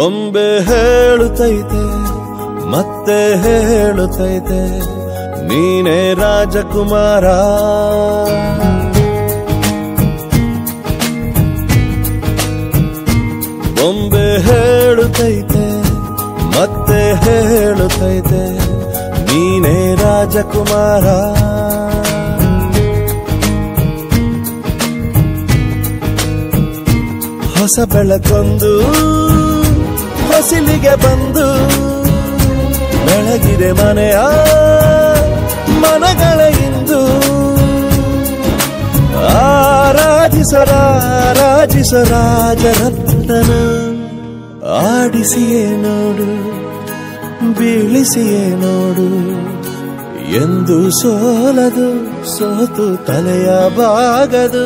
ಬೊಂಬೆ ಹೇಳುತ್ತೈತೆ ಮತ್ತೆ ಹೇಳುತ್ತೈತೆ ನೀನೇ ರಾಜಕುಮಾರ ಬೊಂಬೆ ಹೇಳುತ್ತೈತೆ ಮತ್ತೆ ಹೇಳುತ್ತೈತೆ ನೀನೇ ರಾಜಕುಮಾರ ಹೊಸ ಬೆಳಕೊಂದು ಹೊಸಿಲಿಗೆ ಬಂದು ಬೆಳಗಿದೆ ಮನೆಯ ಮನಗಳ ಇಂದು ಆರಾಜಿಸರಾಜಿಸರಾಜರತ್ನನ ಆಡಿಸಿಯೇ ನೋಡು ಬೀಳಿಸಿಯೇ ನೋಡು ಎಂದು ಸೋಲದು ಸೋತು ತಲೆಯ ಬಾಗದು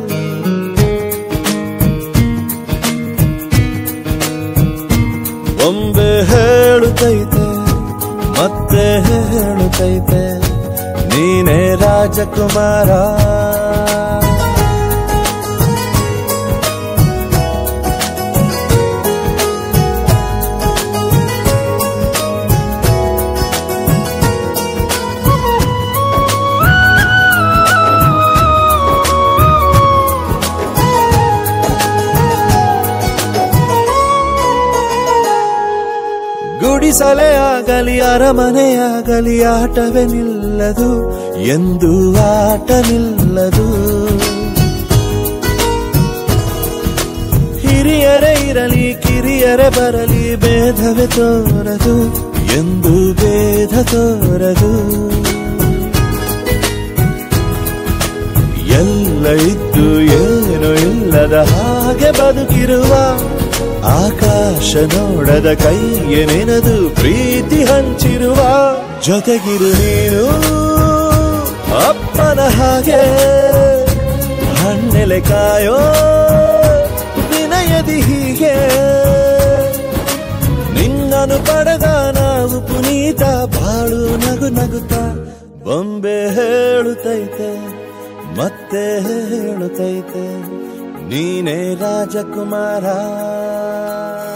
ಬೊಂಬೆ ಹೇಳುತ್ತೈತೆ ಮತ್ತೆ ಹೇಳುತ್ತೈತೆ ನೀನೇ ರಾಜಕುಮಾರ ಗುಡಿಸಲೇ ಆಗಲಿ ಅರಮನೆಯಾಗಲಿ ಆಟವೇ ನಿಲ್ಲದು ಎಂದು ಆಟ ನಿಲ್ಲದು ಹಿರಿಯರೇ ಇರಲಿ ಕಿರಿಯರೇ ಬರಲಿ ಭೇದವೇ ತೋರದು ಎಂದು ಭೇದ ತೋರದು ಎಲ್ಲ ಇದ್ದು ಏನು ಇಲ್ಲದ ಹಾಗೆ ಬದುಕಿರುವ ಆಕಾಶ ನೋಡದ ಕೈಗೆ ನೆನೆದು ಪ್ರೀತಿ ಹಂಚಿರುವ ಜೊತೆಗಿರು ನೀನು ಅಪ್ಪನ ಹಾಗೆ ಹಣ್ಣೆಲೆ ಕಾಯೋ ವಿನಯದಿ ಹೀಗೆ ನಿನ್ನನು ಪಡೆದ ನಾವು ಪುನೀತ ಬಾಳು ನಗು ನಗುತ್ತ ಬೊಂಬೆ ಹೇಳುತ್ತೈತೆ ಮತ್ತೆ ಹೇಳುತ್ತೈತೆ ನೀನೇ ರಾಜಕುಮಾರ